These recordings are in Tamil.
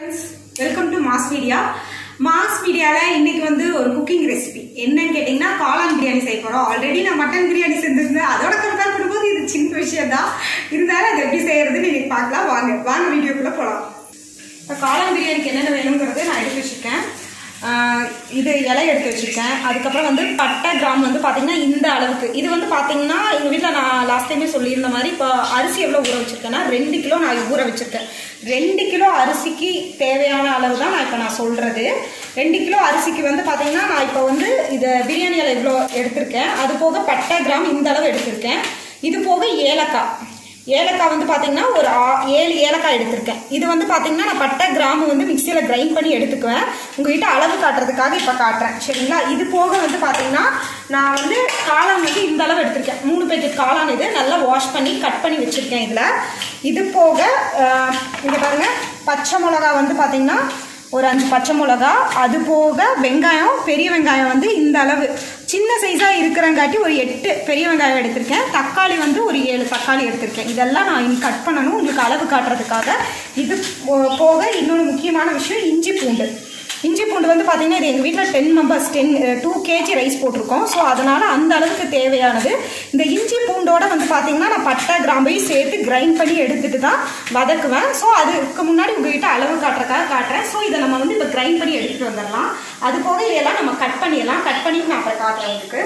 Welcome to mass media mass மீடியாவில் இன்னைக்கு வந்து ஒரு குக்கிங் ரெசிபி என்னன்னு கேட்டிங்கன்னா காளான் பிரியாணி செய்ய போகிறோம் ஆல்ரெடி நான் மட்டன் பிரியாணி செஞ்சிருந்தேன் அதோட கம்பேர் பண்ணும்போது இது சின்ன விஷயம் தான் இருந்தாலும் அது எப்படி செய்யறதுன்னு இன்னைக்கு பார்க்கலாம் வாங்க வாங்க வீடியோக்குள்ளே போகலாம் இப்போ காளான் பிரியாணிக்கு என்னென்ன வேணுங்கிறத நான் எடுத்து வச்சுருக்கேன் ஆஹ் இது இலை எடுத்து வச்சுருக்கேன் அதுக்கப்புறம் வந்து பட்டை கிராம் வந்து பார்த்தீங்கன்னா இந்த அளவுக்கு இது வந்து பார்த்தீங்கன்னா எங்கள் வீட்டில் நான் லாஸ்ட் டைமே சொல்லியிருந்த மாதிரி இப்போ அரிசி எவ்வளோ ஊற வச்சுருக்கேன்னா ரெண்டு கிலோ நான் ஊற வச்சுருக்கேன் ரெண்டு கிலோ அரிசிக்கு தேவையான அளவு தான் நான் இப்போ நான் சொல்கிறது ரெண்டு கிலோ அரிசிக்கு வந்து பார்த்தீங்கன்னா நான் இப்போ வந்து இதை பிரியாணி இலை இவ்வளோ எடுத்திருக்கேன் அது போக பட்டை கிராம் இந்த அளவு எடுத்திருக்கேன் இது போக ஏலக்காய் ஏலக்காய் வந்து பார்த்தீங்கன்னா ஒரு ஆ- ஏழு ஏலக்காய் எடுத்திருக்கேன் இது வந்து பார்த்தீங்கன்னா நான் பட்டை கிராமு வந்து மிக்சியில் கிரைண்ட் பண்ணி எடுத்துக்குவேன் உங்ககிட்ட அளவு காட்டுறதுக்காக இப்போ காட்டுறேன் சரிங்களா இது போக வந்து பார்த்தீங்கன்னா நான் வந்து காளான் வந்து இந்த அளவு எடுத்திருக்கேன் மூணு பேக்கெட் காளான் இது நல்லா வாஷ் பண்ணி கட் பண்ணி வச்சுருக்கேன் இதில் இது போக ஆஹ், இங்க பாருங்க பச்சை மிளகா வந்து பார்த்தீங்கன்னா ஒரு அஞ்சு பச்சை மிளகா அது போக வெங்காயம் பெரிய வெங்காயம் வந்து இந்த அளவு சின்ன சைஸாக இருக்கிறங்காட்டி ஒரு எட்டு பெரிய வெங்காயம் எடுத்திருக்கேன் தக்காளி வந்து ஒரு ஏழு தக்காளி எடுத்திருக்கேன் இதெல்லாம் நான் இனி கட் பண்ணணும் உங்களுக்கு அளவு காட்டுறதுக்காக இது போ- போக இன்னொரு முக்கியமான விஷயம் இஞ்சி பூண்டு இஞ்சி பூண்டு வந்து பார்த்தீங்கன்னா இது எங்கள் வீட்டில் ten members ten two KG rice போட்டிருக்கோம் ஸோ அதனால் அந்த அளவுக்கு தேவையானது இந்த இஞ்சி பூண்டோட வந்து பார்த்தீங்கன்னா நான் பட்டை கிராம்பையும் சேர்த்து கிரைண்ட் பண்ணி எடுத்துட்டு தான் வதக்குவேன் ஸோ அதுக்கு முன்னாடி உங்ககிட்ட அளவு காட்டுறதுக்காக காட்டுறேன் ஸோ இதை நம்ம வந்து இப்போ கிரைண்ட் பண்ணி எடுத்துகிட்டு வந்துடலாம் அது போக இதெல்லாம் நம்ம கட் பண்ணிடலாம் கட் பண்ணிட்டு நான் அப்புறம் காட்டுறேன் உங்களுக்கு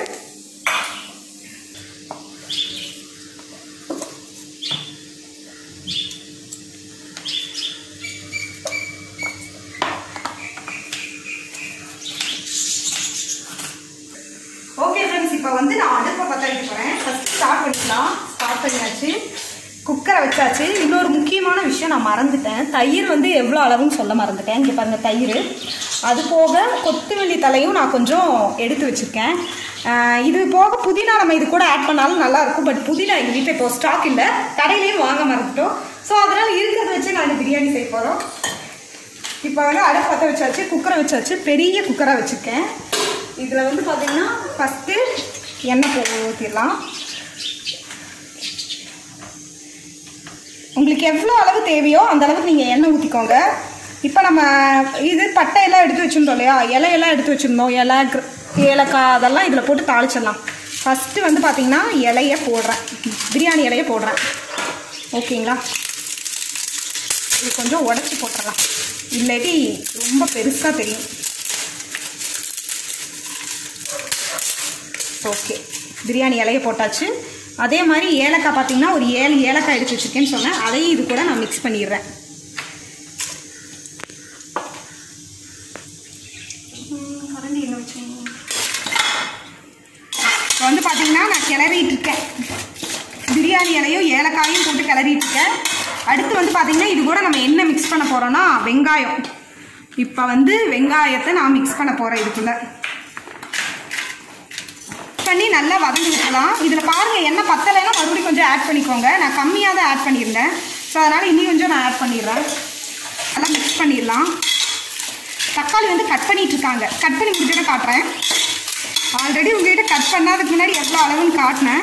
ஓகே ஃப்ரெண்ட்ஸ் இப்போ வந்து நான் அடுப்பை பற்ற வைக்க போகிறேன் ஃபஸ்ட்டு ஸ்டார்ட் பண்ணிக்கலாம் ஸ்டார்ட் பண்ணியாச்சு குக்கரை வச்சாச்சு இன்னொரு முக்கியமான விஷயம் நான் மறந்துட்டேன் தயிர் வந்து எவ்வளோ அளவுன்னு சொல்ல மறந்துட்டேன் இங்கே பாருங்கள் தயிர் அது போக கொத்தமல்லி தலையும் நான் கொஞ்சம் எடுத்து வச்சுருக்கேன் ஆஹ் இது போக புதினா நம்ம இது கூட ஆட் பண்ணாலும் நல்லா இருக்கும் பட் புதினா எங்கள் வீட்டில் இப்போ ஸ்டாக் இல்லை கடையிலேயும் வாங்க மறந்துட்டோம் ஸோ அதனால் இருக்கிறத வச்சு நான் பிரியாணி செய்ய போகிறோம் இப்போ வந்து அடுப்பு பற்ற வச்சாச்சு குக்கரை வச்சாச்சு பெரிய குக்கராக வச்சுருக்கேன் இதில் வந்து பார்த்தீங்கன்னா ஃபஸ்ட்டு எண்ணெய் போ ஊற்றிடலாம் உங்களுக்கு எவ்வளோ அளவு தேவையோ அந்த அளவுக்கு நீங்கள் எண்ணெய் ஊற்றிக்கோங்க இப்போ நம்ம இது பட்டையெல்லாம் எடுத்து வச்சுருந்தோம் இல்லையா இலையெல்லாம் எடுத்து வச்சுருந்தோம் இலை கிர- ஏலக்காய் அதெல்லாம் இதில் போட்டு தாளிச்சிடலாம் ஃபஸ்ட்டு வந்து பார்த்தீங்கன்னா இலைய போடுறேன் பிரியாணி இலைய போடுறேன் ஓகேங்களா இது கொஞ்சம் உடச்சி போட்டுடலாம் இல்லாட்டி ரொம்ப பெருசாக தெரியும் ஓகே பிரியாணி இலைய போட்டாச்சு அதே மாதிரி ஏலக்காய் பார்த்தீங்கன்னா ஒரு ஏழு ஏலக்காய் எடுத்து வச்சுருக்கேன்னு சொன்னேன் அதையும் இது கூட நான் மிக்ஸ் பண்ணிடுறேன் ம், கரண்டி எங்க வச்சீங்க? இப்போ வந்து பார்த்தீங்கன்னா நான் கிளறிட்டு இருக்கேன் பிரியாணி இலையும் ஏலக்காயும் போட்டு கிளறிட்டு இருக்கேன் அடுத்து வந்து பார்த்தீங்கன்னா இது கூட நம்ம என்ன மிக்ஸ் பண்ண போகிறோன்னா வெங்காயம் இப்போ வந்து வெங்காயத்தை நான் மிக்ஸ் பண்ண போகிறேன் இதுக்குள்ள பண்ணி நல்லா வதங்கி விட்டுலாம் இதில் பாருங்கள் எண்ணெய் பத்தலைன்னா மறுபடியும் கொஞ்சம் ஆட் பண்ணிக்கோங்க நான் கம்மியாக தான் ஆட் பண்ணியிருந்தேன் ஸோ அதனால் இன்னும் கொஞ்சம் நான் ஆட் பண்ணிடுறேன் நல்லா மிக்ஸ் பண்ணிடலாம் தக்காளி வந்து கட் பண்ணிட்டு இருக்காங்க கட் பண்ணி முடிச்சுட்டு காட்டுறேன் ஆல்ரெடி உங்ககிட்ட கட் பண்ணாததுக்கு முன்னாடி எவ்வளோ அளவுன்னு காட்டினேன்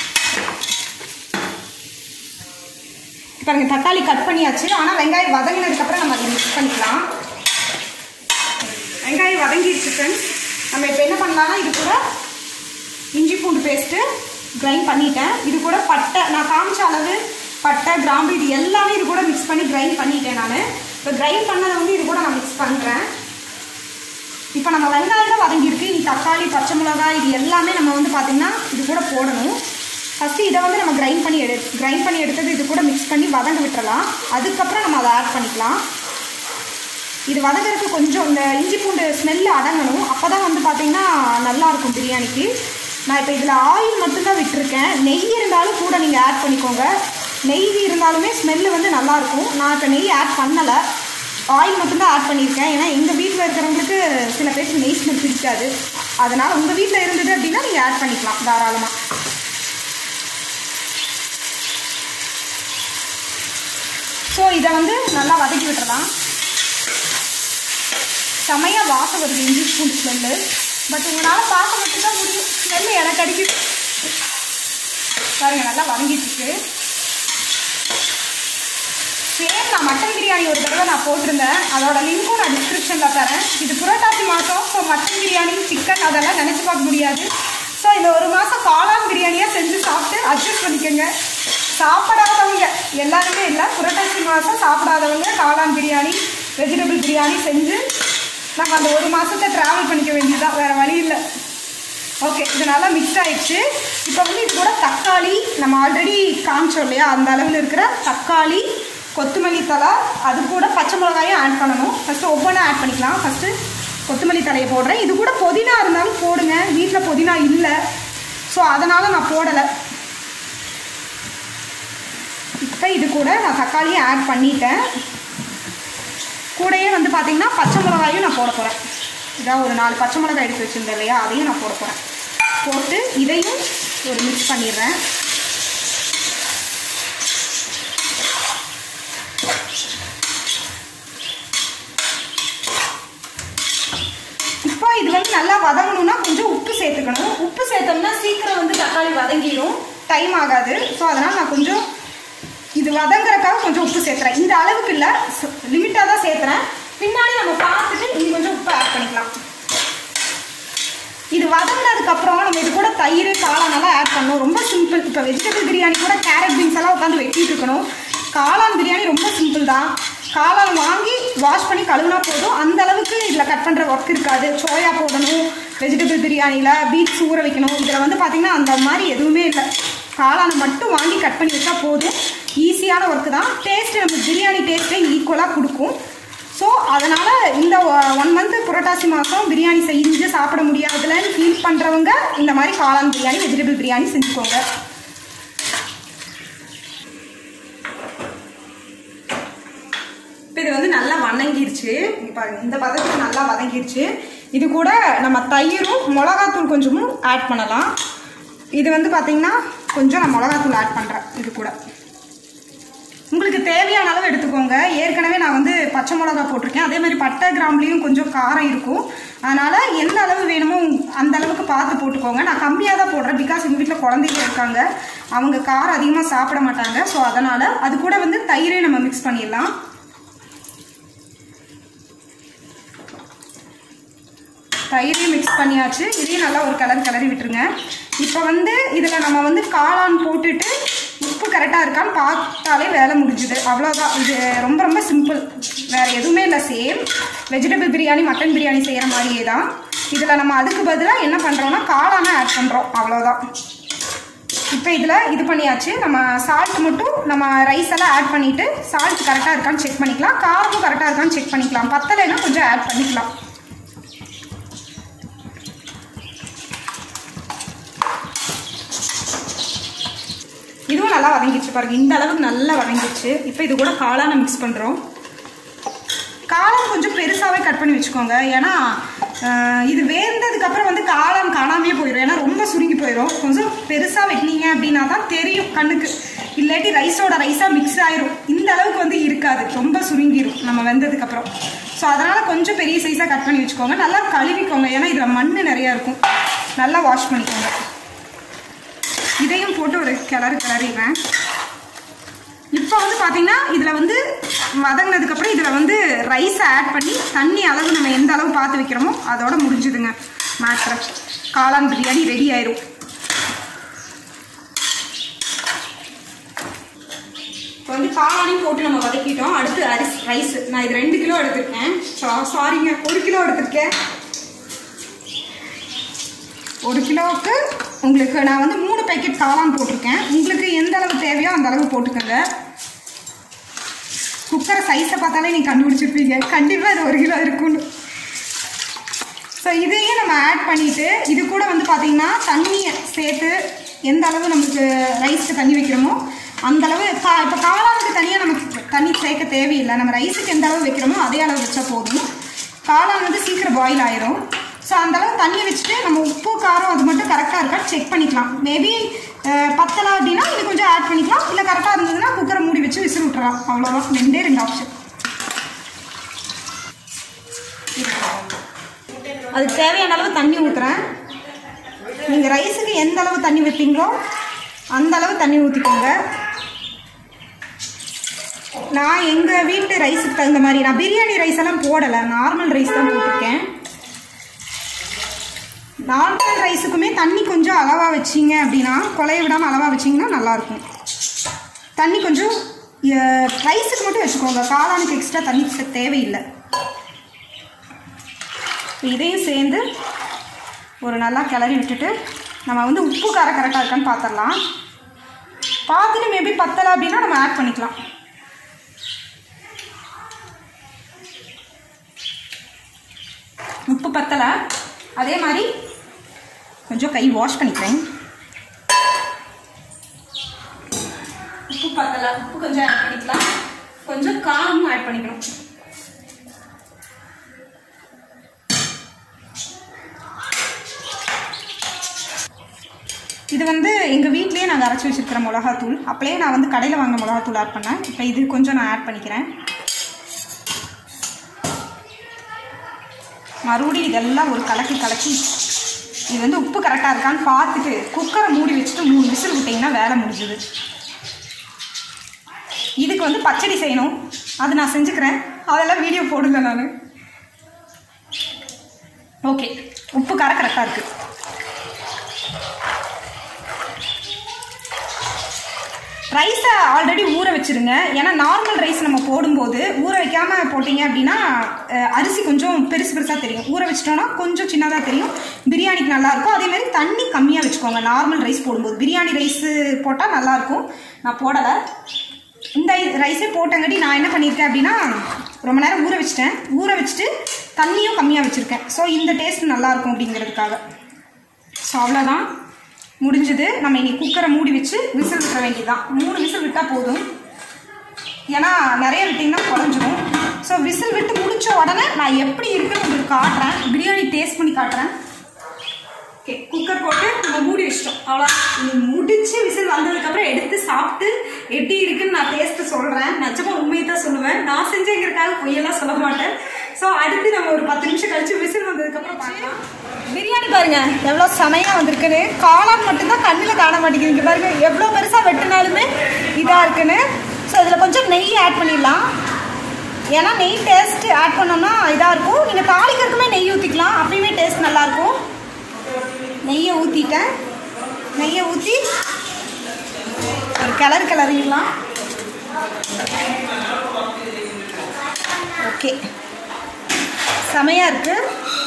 பாருங்க தக்காளி கட் பண்ணியாச்சு ஆனால் வெங்காயம் வதங்கினதுக்கப்புறம் நம்ம அதை மிக்ஸ் பண்ணிக்கலாம் வெங்காயம் வதங்கிடுச்சு ஃப்ரெண்ட்ஸ் நம்ம இப்போ என்ன பண்ணலாம்னா இது கூட இஞ்சி பூண்டு பேஸ்ட்டு கிரைண்ட் பண்ணிட்டேன் இது கூட பட்டை நான் காமிச்ச அளவு பட்டை கிராம்பு இது எல்லாமே இது கூட மிக்ஸ் பண்ணி கிரைண்ட் பண்ணிட்டேன் நான் இப்போ கிரைண்ட் பண்ணதை வந்து இது கூட நான் மிக்ஸ் பண்ணுறேன் இப்போ நம்ம வெங்காயம் தான் வதங்கியிருக்கு இனி தக்காளி பச்சை மிளகாய் இது எல்லாமே நம்ம வந்து பார்த்திங்கன்னா இது கூட போடணும் ஃபஸ்ட்டு இதை வந்து நம்ம கிரைண்ட் பண்ணி எடு கிரைண்ட் பண்ணி எடுத்தது இது கூட மிக்ஸ் பண்ணி வதங்க விட்டுறலாம் அதுக்கப்புறம் நம்ம அதை ஆட் பண்ணிக்கலாம் இது வதங்குறதுக்கு கொஞ்சம் இந்த இஞ்சி பூண்டு ஸ்மெல்லு அடங்கணும் அப்போ தான் வந்து பார்த்தீங்கன்னா நல்லாயிருக்கும் பிரியாணிக்கு நான் இப்போ இதில் ஆயில் மட்டும்தான் விட்டுருக்கேன் நெய் இருந்தாலும் கூட நீங்கள் ஆட் பண்ணிக்கோங்க நெய் இருந்தாலுமே ஸ்மெல்லு வந்து நல்லாயிருக்கும் நான் இப்போ நெய் ஆட் பண்ணலை ஆயில் மட்டும்தான் ஆட் பண்ணியிருக்கேன் ஏன்னா எங்கள் வீட்டில் இருக்கிறவங்களுக்கு சில பேருக்கு நெய் ஸ்மெல் பிடிக்காது அதனால் உங்கள் வீட்டில் இருந்தது அப்படின்னா நீங்கள் ஆட் பண்ணிக்கலாம் தாராளமாக ஸோ இதை வந்து நல்லா வதக்கி விட்டுறலாம் செமையாக வாசம் வருது இஞ்சி பூண்டு ஸ்மெல்லு பட் உங்களால் பார்க்க மட்டும்தான் முடியும் ஸ்மெல்லு எனக்கு அடிக்குது பாருங்க நல்லா வதங்கிட்டு இருக்கு சேம் நான் மட்டன் பிரியாணி ஒரு தடவை நான் போட்டிருந்தேன் அதோட லிங்க்கும் நான் டிஸ்கிரிப்ஷனில் தரேன் இது புரட்டாசி மாதம் ஸோ மட்டன் பிரியாணி சிக்கன் அதெல்லாம் நினச்சி பார்க்க முடியாது ஸோ இந்த ஒரு மாதம் காளான் பிரியாணியாக செஞ்சு சாப்பிட்டு அட்ஜஸ்ட் பண்ணிக்கோங்க சாப்பிடாதவங்க எல்லாருமே இல்லை புரட்டாசி மாதம் சாப்பிடாதவங்க காளான் பிரியாணி வெஜிடபிள் பிரியாணி செஞ்சு நம்ம அந்த ஒரு மாதத்தை ட்ராவல் பண்ணிக்க வேண்டியதுதான் வேறு வழி இல்லை ஓகே இது நல்லா மிக்ஸ் ஆயிடுச்சு இப்போ வந்து இது கூட தக்காளி நம்ம ஆல்ரெடி காமிச்சோம் இல்லையா அந்த அளவில் இருக்கிற தக்காளி கொத்தமல்லி தழை அது கூட பச்சை மிளகாயும் ஆட் பண்ணணும் ஃபஸ்ட்டு ஒவ்வொன்றா ஆட் பண்ணிக்கலாம் ஃபஸ்ட்டு கொத்தமல்லி தலையை போடுறேன் இது கூட புதினா இருந்தாலும் போடுங்க வீட்டில் புதினா இல்லை ஸோ அதனால் நான் போடலை இப்போ இது கூட நான் தக்காளியை ஆட் பண்ணிட்டேன் கூடயே வந்து பார்த்தீங்கன்னா பச்சை மிளகாயும் நான் போட போகிறேன் இதான் ஒரு நாலு பச்சை மிளகாய் எடுத்து வச்சுருந்தேன் இல்லையா அதையும் நான் போட போகிறேன் போட்டு இதையும் ஒரு மிக்ஸ் பண்ணிடுறேன் இப்போ இது வந்து நல்லா வதங்கணும்னா கொஞ்சம் உப்பு சேர்த்துக்கணும் உப்பு சேர்த்தோம்னா சீக்கிரம் வந்து தக்காளி வதங்கிடும் டைம் ஆகாது ஸோ அதனால் நான் கொஞ்சம் இது வதங்குறதுக்காக கொஞ்சம் உப்பு சேர்த்துறேன் இந்த அளவுக்கு இல்லை லிமிட்டாக தான் சேர்த்துறேன் பின்னாடி நம்ம பார்த்துட்டு இன்னும் கொஞ்சம் உப்பு ஆட் பண்ணிக்கலாம் இது வதங்கினதுக்கு அப்புறம் நம்ம இது கூட தயிர் காளானெல்லாம் ஆட் பண்ணணும் ரொம்ப சிம்பிள் இப்போ வெஜிடபிள் பிரியாணி கூட கேரட் பீன்ஸ் எல்லாம் உட்காந்து வெட்டிட்டு இருக்கணும் காளான் பிரியாணி ரொம்ப சிம்பிள் தான் காளான் வாங்கி வாஷ் பண்ணி கழுவுனா போதும் அந்த அளவுக்கு இதில் கட் பண்ணுற ஒர்க் இருக்காது சோயா போடணும் வெஜிடபிள் பிரியாணியில் பீட்ஸ் ஊற வைக்கணும் இதில் வந்து பார்த்திங்கன்னா அந்த மாதிரி எதுவுமே இல்லை காளானை மட்டும் வாங்கி கட் பண்ணி வச்சா போதும் ஈஸியான ஒர்க்கு தான் டேஸ்ட்டு நம்ம பிரியாணி டேஸ்ட்டே ஈக்குவலாக கொடுக்கும் ஸோ அதனால் இந்த ஒன் மந்த் புரட்டாசி மாதம் பிரியாணி செஞ்சு சாப்பிட முடியாதுலன்னு ஃபீல் பண்ணுறவங்க இந்த மாதிரி காளான் பிரியாணி வெஜிடபிள் பிரியாணி செஞ்சுக்கோங்க இப்போ இது வந்து நல்லா வதங்கிருச்சு இங்க பாருங்க இந்த பதத்துக்கு நல்லா வதங்கிருச்சு இது கூட நம்ம தயிரும் மிளகாத்தூள் கொஞ்சமும் ஆட் பண்ணலாம் இது வந்து பார்த்தீங்கன்னா கொஞ்சம் நான் மிளகாத்தூள் ஆட் பண்ணுறேன் இது கூட உங்களுக்கு தேவையான அளவு எடுத்துக்கோங்க ஏற்கனவே நான் வந்து பச்சை மிளகா போட்டிருக்கேன் அதே மாதிரி பட்டை கிராம்லேயும் கொஞ்சம் காரம் இருக்கும் அதனால் எந்த அளவு வேணுமோ அந்த அளவுக்கு பார்த்து போட்டுக்கோங்க நான் கம்மியாக தான் போடுறேன் பிகாஸ் எங்கள் வீட்டில் குழந்தைங்க இருக்காங்க அவங்க காரம் அதிகமாக சாப்பிட மாட்டாங்க ஸோ அதனால் அது கூட வந்து தயிரையும் நம்ம மிக்ஸ் பண்ணிடலாம் தயிரையும் மிக்ஸ் பண்ணியாச்சு இதையும் நல்லா ஒரு கலர் கிளறி விட்டுருங்க இப்போ வந்து இதில் நம்ம வந்து காளான் போட்டுட்டு உப்பு கரெக்டாக இருக்கான்னு பார்த்தாலே வேலை முடிஞ்சுது அவ்வளோதான் இது ரொம்ப ரொம்ப சிம்பிள் வேறு எதுவுமே இல்லை same vegetable biryani mutton biryani செய்கிற மாதிரியே தான் இதில் நம்ம அதுக்கு பதிலாக என்ன பண்ணுறோம்னா காளானை ஆட் பண்ணுறோம் அவ்வளோதான் இப்போ இதில் இது பண்ணியாச்சு நம்ம சால்ட் மட்டும் நம்ம ரைஸ் எல்லாம் ஆட் பண்ணிவிட்டு சால்ட் கரெக்டாக இருக்கான்னு செக் பண்ணிக்கலாம் காரமும் கரெக்டாக இருக்கான்னு செக் பண்ணிக்கலாம் பத்தலைன்னா கொஞ்சம் ஆட் பண்ணிக்கலாம் இதுவும் நல்லா வதங்கிடுச்சு பாருங்க இந்த அளவுக்கு நல்லா வதங்கிடுச்சு இப்போ இது கூட காளானை மிக்ஸ் பண்ணுறோம் காளான் கொஞ்சம் பெருசாகவே கட் பண்ணி வச்சுக்கோங்க ஏன்னா ஆஹ், இது வேந்ததுக்கு அப்புறம் வந்து காளான் காணாமையே போயிடும் ஏன்னா ரொம்ப சுருங்கி போயிடும் கொஞ்சம் பெருசாக வைக்கினீங்க அப்படின்னா தான் தெரியும் கண்ணுக்கு இல்லாட்டி ரைஸோட ரைஸாக மிக்ஸ் ஆயிரும் இந்த அளவுக்கு வந்து இருக்காது ரொம்ப சுருங்கிரும் நம்ம வெந்ததுக்கு அப்புறம் ஸோ அதனால் கொஞ்சம் பெரிய சைஸாக கட் பண்ணி வச்சுக்கோங்க நல்லா கழுவிக்கோங்க ஏன்னா இதில் மண் நிறையா இருக்கும் நல்லா வாஷ் பண்ணிக்கோங்க இதையும் போட்டு ஒரு கிளறு கிளறிடுறேன் இப்போ வந்து பார்த்தீங்கன்னா இதில் வந்து வதங்கினதுக்கப்புறம் இதில் வந்து ரைஸை ஆட் பண்ணி தண்ணி அளவு நம்ம எந்த அளவு பார்த்து வைக்கிறோமோ அதோட முடிஞ்சுதுங்க மேட்ரு காளான் பிரியாணி ரெடி ஆயிரும் இப்போ வந்து காளானையும் போட்டு நம்ம வதக்கிட்டோம் அடுத்து அரிசி ரைஸ் நான் இது ரெண்டு கிலோ எடுத்திருக்கேன் சாரிங்க ஒரு கிலோ எடுத்திருக்கேன் ஒரு கிலோவுக்கு உங்களுக்கு நான் வந்து மூணு பேக்கெட் காளான் போட்டிருக்கேன் உங்களுக்கு எந்த அளவு தேவையோ அந்த அளவு போட்டுக்கோங்க குக்கரை சைஸை பார்த்தாலே நீங்கள் கண்டுபிடிச்சிருப்பீங்க கண்டிப்பாக இது ஒரு கிலோ இருக்கும்னு ஸோ இதையும் நம்ம ஆட் பண்ணிவிட்டு இது கூட வந்து பார்த்தீங்கன்னா தண்ணியை சேர்த்து எந்த அளவு நமக்கு ரைஸ்க்கு தண்ணி வைக்கிறோமோ அந்த அளவு கா இப்போ காளானுக்கு தனியாக நமக்கு தண்ணி சேர்க்க தேவையில்லை நம்ம ரைஸுக்கு எந்த அளவு வைக்கிறோமோ அதே அளவு வச்சா போதும் காளான் வந்து சீக்கிரம் பாயில் ஆயிரும் ஸோ அந்த அளவு தண்ணி வச்சுட்டு நம்ம உப்பு காரம் அது மட்டும் கரெக்டாக இருக்கான்னு செக் பண்ணிக்கலாம் மேபி பத்தலை அப்படின்னா இது கொஞ்சம் ஆட் பண்ணிக்கலாம் இல்லை கரெக்டாக இருந்ததுன்னா குக்கரை மூடி வச்சு விசில் விட்டுறலாம் அவ்வளோதான் ரெண்டே ரெண்டு ஆப்ஷன் அதுக்கு தேவையான அளவு தண்ணி ஊற்றுறேன் நீங்கள் ரைஸுக்கு எந்த அளவு தண்ணி வைப்பீங்களோ அந்த அளவு தண்ணி ஊற்றிக்கோங்க நான் எங்கள் வீட்டு ரைஸுக்கு தகுந்த மாதிரி நான் பிரியாணி ரைஸ் எல்லாம் போடலை நார்மல் ரைஸ் தான் போட்டிருக்கேன் நார்மல் ரைஸுக்குமே தண்ணி கொஞ்சம் அளவாக வச்சிங்க அப்படின்னா கொலைய விடாமல் அளவாக வச்சிங்கன்னா நல்லாயிருக்கும் தண்ணி கொஞ்சம் ரைஸுக்கு மட்டும் வச்சுக்கோங்க காளானுக்கு எக்ஸ்ட்ரா தண்ணி சே- தேவையில்லை இதையும் சேர்ந்து ஒரு நல்லா கிளறி விட்டுட்டு நம்ம வந்து உப்பு காரம் கரெக்டாக இருக்கான்னு பார்த்துடலாம் பார்த்துட்டு மேபி பத்தலை அப்படின்னா நம்ம ஆட் பண்ணிக்கலாம் உப்பு பத்தலை அதே மாதிரி கொஞ்சம் கை வாஷ் பண்ணிக்கிறேன் உப்பு பத்தலை உப்பு கொஞ்சம் ஆட் பண்ணிக்கலாம் கொஞ்சம் காரமும் ஆட் பண்ணிக்கணும் இது வந்து எங்கள் வீட்லேயே நாங்கள் அரைச்சி வச்சிருக்கிற மிளகாத்தூள் அப்படியே நான் வந்து கடையில் வாங்கின மிளகாத்தூள் ஆட் பண்ணேன் இப்போ இது கொஞ்சம் நான் ஆட் பண்ணிக்கிறேன் மறுபடியும் இதெல்லாம் ஒரு கலக்கி கலக்கி இது வந்து உப்பு கரெக்டாக இருக்கான்னு பார்த்துட்டு குக்கரை மூடி வச்சுட்டு மூணு விசில் விட்டிங்கன்னா வேலை முடிஞ்சுது இதுக்கு வந்து பச்சடி செய்யணும் அது நான் செஞ்சுக்கிறேன் அதெல்லாம் வீடியோ போடுங்க நான் ஓகே உப்பு காரம் கரெக்டாக இருக்குது ரைஸை ஆல்ரெடி ஊற வச்சிருங்க ஏன்னா நார்மல் ரைஸ் நம்ம போடும்போது ஊற வைக்காம போட்டீங்க அப்படின்னா அஹ், அரிசி கொஞ்சம் பெருசு பெருசாக தெரியும் ஊற வச்சிட்டோம்னா கொஞ்சம் சின்னதாக தெரியும் பிரியாணிக்கு நல்லா இருக்கும் அதே மாதிரி தண்ணி கம்மியாக வச்சுக்கோங்க நார்மல் ரைஸ் போடும்போது பிரியாணி ரைஸ் போட்டால் நல்லாயிருக்கும் நான் போடலை இந்த ரைஸே போட்டங்காட்டி நான் என்ன பண்ணியிருக்கேன் அப்படின்னா ரொம்ப நேரம் ஊற வச்சிட்டேன் ஊற வச்சுட்டு தண்ணியும் கம்மியாக வச்சுருக்கேன் ஸோ இந்த டேஸ்ட் நல்லாயிருக்கும் அப்படிங்கிறதுக்காக ஸோ அவ்வளோதான் முடிஞ்சது நம்ம இனி குக்கரை மூடி வச்சு விசில் விட்டுற வேண்டியதுதான் மூணு விசில் விட்டால் போதும் ஏன்னா நிறைய விட்டிங்கன்னா குழஞ்சிரும் ஸோ விசில் விட்டு முடிச்ச உடனே நான் எப்படி இருக்குன்னு உங்களுக்கு காட்டுறேன் பிரியாணி டேஸ்ட் பண்ணி காட்டுறேன் ஓகே குக்கர் போட்டு நம்ம மூடி வச்சிட்டோம் அவ்வளோ நீ முடிச்சு விசில் வந்ததுக்கப்புறம் எடுத்து சாப்பிட்டு எப்படி இருக்குன்னு நான் டேஸ்ட்டு சொல்கிறேன் நிஜமா உண்மையை தான் சொல்லுவேன் நான் செஞ்சேங்கிறதுக்காக பொய்யெல்லாம் சொல்ல மாட்டேன் ஸோ அடுத்து நம்ம ஒரு பத்து நிமிஷம் கழிச்சு விசில் வந்ததுக்கப்புறம் பார்க்கலாம் பிரியாணி பாருங்க எவ்வளோ செமையாக வந்திருக்குன்னு காளான் மட்டும்தான் கண்ணில் காண மாட்டேங்குது இங்க பாருங்க எவ்வளோ பெருசாக வெட்டினாலுமே இதாக இருக்குன்னு ஸோ இதில் கொஞ்சம் நெய் ஆட் பண்ணிடலாம் ஏன்னா நெய் டேஸ்ட் ஆட் பண்ணோம்னா இதாக இருக்கும் நீங்கள் தாளிக்கிறதுக்குமே நெய் ஊற்றிக்கலாம் அப்பயுமே டேஸ்ட் நல்லாயிருக்கும் நெய்யை ஊற்றிட்டேன் நெய்யை ஊற்றி ஒரு கிளறு கிளறிடலாம் ஓகே செமையாக இருக்குது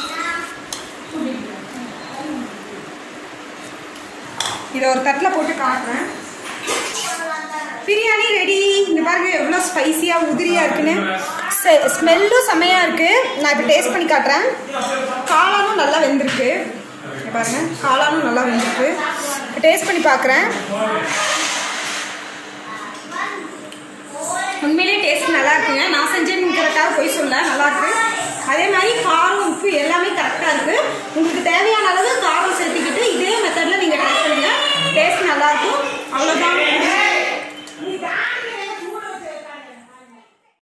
இதை ஒரு தட்டில் போட்டு காட்டுறேன் பிரியாணி ரெடி இங்க பாருங்க எவ்வளோ ஸ்பைசியாக உதிரியாக இருக்குன்னு ஸ்மெல்லும் செமையாக இருக்கு நான் இப்போ டேஸ்ட் பண்ணி காட்டுறேன் காளானும் நல்லா வெந்திருக்கு இங்க பாருங்க காளானும் நல்லா வெந்திருக்கு டேஸ்ட் பண்ணி பார்க்குறேன் உண்மையிலேயே டேஸ்ட் நல்லா இருக்குங்க நான் செஞ்ச